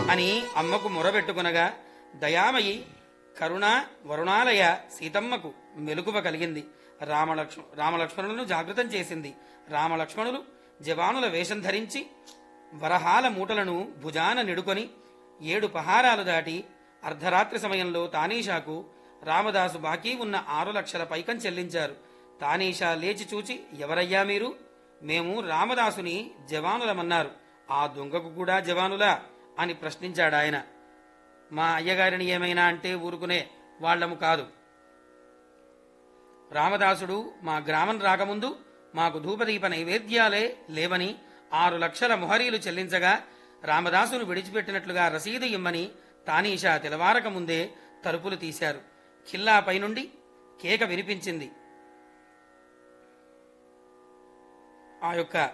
అని అమ్మకు మొరబెట్టుకునగా దయామయి కరుణ వరుణాలయ సీతమ్మకు మెలకువ కలిగింది రామలక్ష్మ రామలక్ష్మణులను జాగృతం చేసింది రామలక్ష్మణులు జవానుల వేషం ధరించి వరహాల మూటలను భుజాన నిడుకొని ఏడు పహారాలు దాటి అర్ధరాత్రి సమయంలో తానీషాకు రామదాసు బాకీ ఉన్న ఆరు లక్షల పైకం చెల్లించారు తానీషా లేచి చూచి ఎవరయ్యా మీరు మేము రామదాసుని జవానులమన్నారు ఆ దొంగకు కూడా జవానులా అని ప్రశ్నించాడాయన మా అయ్యగారిని ఏమైనా అంటే ఊరుకునే వాళ్ళము కాదు రామదాసుడు మా గ్రామం రాకముందు మాకు ధూపదీప నైవేద్యాలే లేవని ఆరు లక్షల మొహరీలు చెల్లించగా రామదాసును విడిచిపెట్టినట్లుగా రసీదు ఇమ్మని తానీషా తెలవారక ముందే తలుపులు తీశారు ఖిల్లాపై నుండి కేక వినిపించింది ఆ యొక్క